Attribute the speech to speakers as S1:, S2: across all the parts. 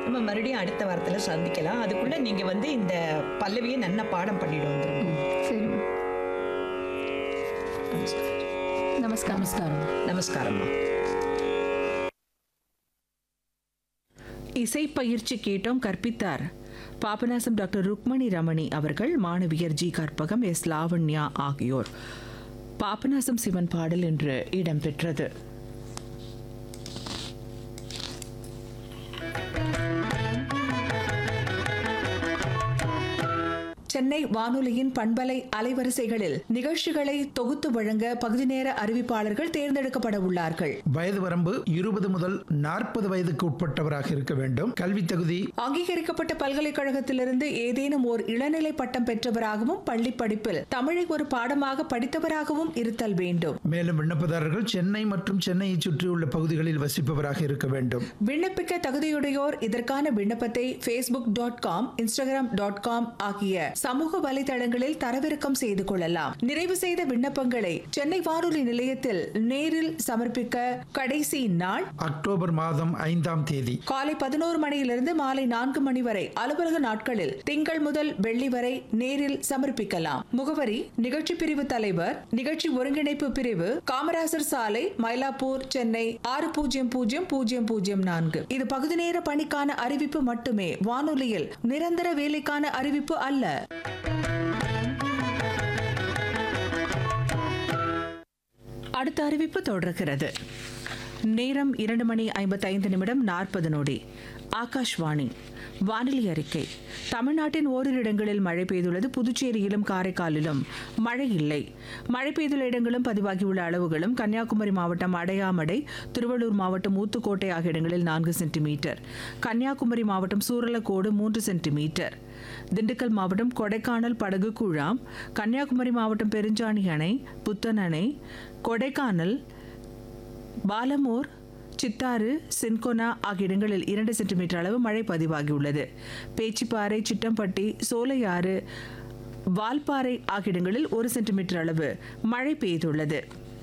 S1: நம்ம மறுபடியும் அடுத்த வாரத்துல சந்திக்கலாம் அதுக்குள்ள நீங்க வந்து இந்த பல்லவியை நன்ன பாடம் பண்ணிட்டு வந்துருங்க
S2: சரி நமஸ்காரம்
S3: நமஸ்காரம்
S1: நமஸ்காரம்மா
S4: இசை பயிற்சி கேட்டோம் கற்பித்தார் பாபநாசம் டாக்டர் ருக்மணி ரமணி அவர்கள் மாணவியர் ஜி கற்பகம் எஸ் லாவண்யா ஆகியோர் பாபநாசம் சிவன் பாடல் என்று இடம்பெற்றது சென்னை வானொலியின் பண்பலை அலைவரிசைகளில் நிகழ்ச்சிகளை தொகுத்து வழங்க பகுதி நேர அறிவிப்பாளர்கள் தேர்ந்தெடுக்கப்பட உள்ளார்கள்
S5: வயது வரம்பு இருபது முதல் நாற்பது வயதுக்கு உட்பட்டவராக இருக்க வேண்டும் கல்வி தகுதி
S4: அங்கீகரிக்கப்பட்ட பல்கலைக்கழகத்திலிருந்து ஏதேனும் ஓர் இளநிலை பட்டம் பெற்றவராகவும் பள்ளி படிப்பில் தமிழை ஒரு பாடமாக படித்தவராகவும் இருத்தல் வேண்டும்
S5: மேலும் விண்ணப்பதாரர்கள் சென்னை மற்றும் சென்னையை சுற்றியுள்ள பகுதிகளில் வசிப்பவராக இருக்க வேண்டும்
S4: விண்ணப்பிக்க தகுதியுடையோர் இதற்கான விண்ணப்பத்தை Facebook dot com Instagram dot com ஆகிய சமூக வலைதளங்களில் தரவிறக்கம் செய்து கொள்ளலாம் நிறைவு செய்த விண்ணப்பங்களை சென்னை வானொலி நிலையத்தில் நேரில் சமர்ப்பிக்க கடைசி நாள்
S5: அக்டோபர் மாதம் ஐந்தாம் தேதி
S4: காலை பதினோரு மணியிலிருந்து மாலை நான்கு மணி வரை அலுவலக நாட்களில் திங்கள் முதல் வெள்ளி வரை நேரில் சமர்ப்பிக்கலாம் முகவரி நிகழ்ச்சி பிரிவு தலைவர் நிகழ்ச்சி ஒருங்கிணைப்பு பிரிவு காமராசர் சாலை மயிலாப்பூர் சென்னை ஆறு பூஜ்ஜியம் பூஜ்ஜியம் பூஜ்ஜியம் பூஜ்ஜியம் நான்கு இது பகுதி நேர பணிக்கான அறிவிப்பு மட்டுமே வானொலியில் நிரந்தர வேலைக்கான அறிவிப்பு அல்ல அடுத்த அறிவிப்பு தொடர்கிறது நேரம் இரண்டு மணி ஐம்பத்தைந்து நிமிடம் நாற்பது நொடி ஆகாஷ்வாணி வானிலை அறிக்கை தமிழ்நாட்டின் ஓரிரு இடங்களில் மழை பெய்துள்ளது புதுச்சேரியிலும் காரைக்காலிலும் மழை இல்லை மழை பெய்துள்ள இடங்களும் பதிவாகியுள்ள அளவுகளும் கன்னியாகுமரி மாவட்டம் அடையாமடை திருவள்ளூர் மாவட்டம் ஊத்துக்கோட்டை ஆகிய இடங்களில் நான்கு சென்டிமீட்டர் கன்னியாகுமரி மாவட்டம் சூரலக்கோடு மூன்று சென்டிமீட்டர் திண்டுக்கல் மாவட்டம் கொடைக்கானல் படகு குழாம் கன்னியாகுமரி மாவட்டம் பெருஞ்சாணி அணை புத்தன் அணை கொடைக்கானல் பாலமூர் சித்தாறு சின்கோனா ஆகிய இடங்களில் இரண்டு சென்டிமீட்டர் அளவு மழை பதிவாகியுள்ளது பேச்சிப்பாறை சிட்டம்பட்டி சோலையாறு வால்பாறை ஆகிய இடங்களில் ஒரு சென்டிமீட்டர் அளவு மழை பெய்துள்ளது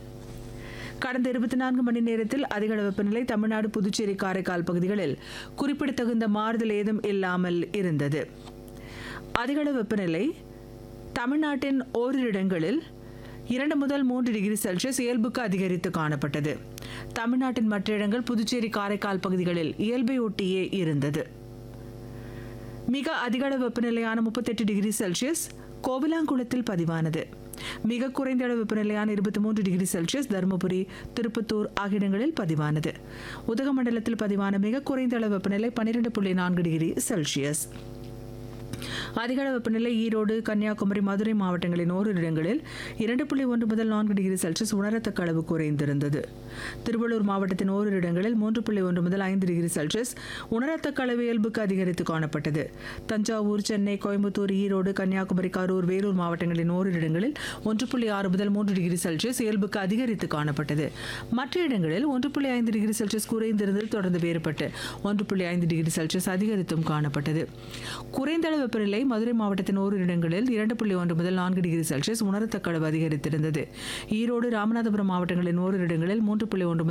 S4: கடந்த இருபத்தி நான்கு மணி நேரத்தில் அதிகளவு வெப்பநிலை தமிழ்நாடு புதுச்சேரி காரைக்கால் பகுதிகளில் குறிப்பிடத்தகுந்த மாறுதல் ஏதும் இல்லாமல் இருந்தது அதிகளவு வெப்பநிலை தமிழ்நாட்டின் ஓரிரு இடங்களில் இரண்டு முதல் மூன்று டிகிரி செல்சியஸ் இயல்புக்கு அதிகரித்து காணப்பட்டது தமிழ்நாட்டின் மற்ற இடங்கள் புதுச்சேரி காரைக்கால் பகுதிகளில் இயல்பை ஒட்டியே இருந்தது மிக அதிகளவு வெப்பநிலையான முப்பத்தெட்டு டிகிரி செல்சியஸ் கோவிலாங்குளத்தில் பதிவானது மிக குறைந்த அளவு வெப்பநிலையான இருபத்தி மூன்று டிகிரி செல்சியஸ் தருமபுரி திருப்பத்தூர் ஆகிய இடங்களில் பதிவானது உதகமண்டலத்தில் பதிவான மிக குறைந்த அளவு வெப்பநிலை பன்னிரெண்டு புள்ளி நான்கு டிகிரி செல்சியஸ் அதிகளவு வெப்பநிலை ஈரோடு கன்னியாகுமரி மதுரை மாவட்டங்களின் ஓரிரு இடங்களில் இரண்டு புள்ளி ஒன்று முதல் நான்கு டிகிரி செல்சியஸ் உணரத்தக்க அளவு குறைந்திருந்தது திருவள்ளூர் மாவட்டத்தின் ஓரிரு இடங்களில் மூன்று புள்ளி ஒன்று முதல் ஐந்து டிகிரி செல்சியஸ் உணரத்தக்க அளவு இயல்புக்கு அதிகரித்து காணப்பட்டது தஞ்சாவூர் சென்னை கோயம்புத்தூர் ஈரோடு கன்னியாகுமரி கரூர் வேலூர் மாவட்டங்களின் ஓரிரு இடங்களில் ஒன்று புள்ளி ஆறு முதல் மூன்று டிகிரி செல்சியஸ் இயல்புக்கு அதிகரித்து காணப்பட்டது மற்ற இடங்களில் ஒன்று புள்ளி ஐந்து டிகிரி செல்சியஸ் குறைந்திருந்தது தொடர்ந்து வேறுபட்டு ஒன்று புள்ளி ஐந்து டிகிரி செல்சியஸ் அதிகரித்தும் காணப்பட்டது குறைந்த அளவு வெப்பநிலை மதுரை மாவட்டத்தின் ஓரிரு இடங்களில் இரண்டு புள்ளி ஒன்று முதல் நான்கு டிகிரி செல்சியஸ் உணரத்தக்க அளவு அதிகரித்திருந்தது ஈரோடு ராமநாதபுரம் மாவட்டங்களின் ஓரிரு இடங்களில் மூன்று புள்ளி ஒன்று முதல்